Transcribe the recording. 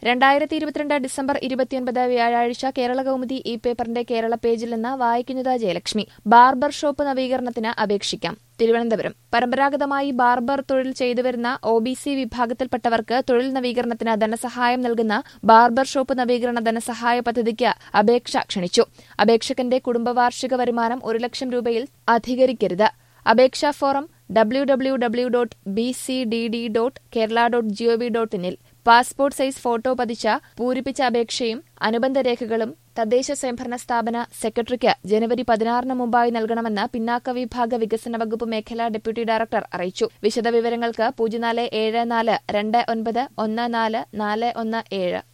രണ്ടായിരത്തി ഇരുപത്തിരണ്ട് ഡിസംബർ ഇരുപത്തിയൊൻപത് വ്യാഴാഴ്ച കേരള കൗമുദി ഈ പേപ്പറിന്റെ കേരള പേജിൽ നിന്ന് വായിക്കുന്നത് ജയലക്ഷ്മി ബാർബർ ഷോപ്പ് നവീകരണത്തിന് അപേക്ഷിക്കാം തിരുവനന്തപുരം പരമ്പരാഗതമായി ബാർബർ തൊഴിൽ ചെയ്തുവരുന്ന ഒ ബി സി വിഭാഗത്തിൽപ്പെട്ടവർക്ക് തൊഴിൽ നവീകരണത്തിന് ധനസഹായം നൽകുന്ന ബാർബർ ഷോപ്പ് നവീകരണ ധനസഹായ പദ്ധതിക്ക് അപേക്ഷ ക്ഷണിച്ചു അപേക്ഷകന്റെ കുടുംബവാർഷിക വരുമാനം ഒരു ലക്ഷം രൂപയിൽ അധികരിക്കരുത് അപേക്ഷാ form W W W dot B C D D dot Kerala dot gov dot ഇനിൽ പാസ്പോർട്ട് സൈസ് ഫോട്ടോ പതിച്ച പൂരിപ്പിച്ച അപേക്ഷയും അനുബന്ധ രേഖകളും തദ്ദേശ സ്വയംഭരണ സ്ഥാപന സെക്രട്ടറിക്ക് ജനുവരി പതിനാറിന് മുമ്പായി നൽകണമെന്ന് പിന്നാക്ക വിഭാഗ വികസന വകുപ്പ് മേഖലാ ഡെപ്യൂട്ടി ഡയറക്ടർ അറിയിച്ചു വിശദവിവരങ്ങൾക്ക് പൂജ്യം നാല് ഏഴ് നാല് രണ്ട് ഒൻപത് ഒന്ന് നാല് നാല് ഒന്ന് ഏഴ്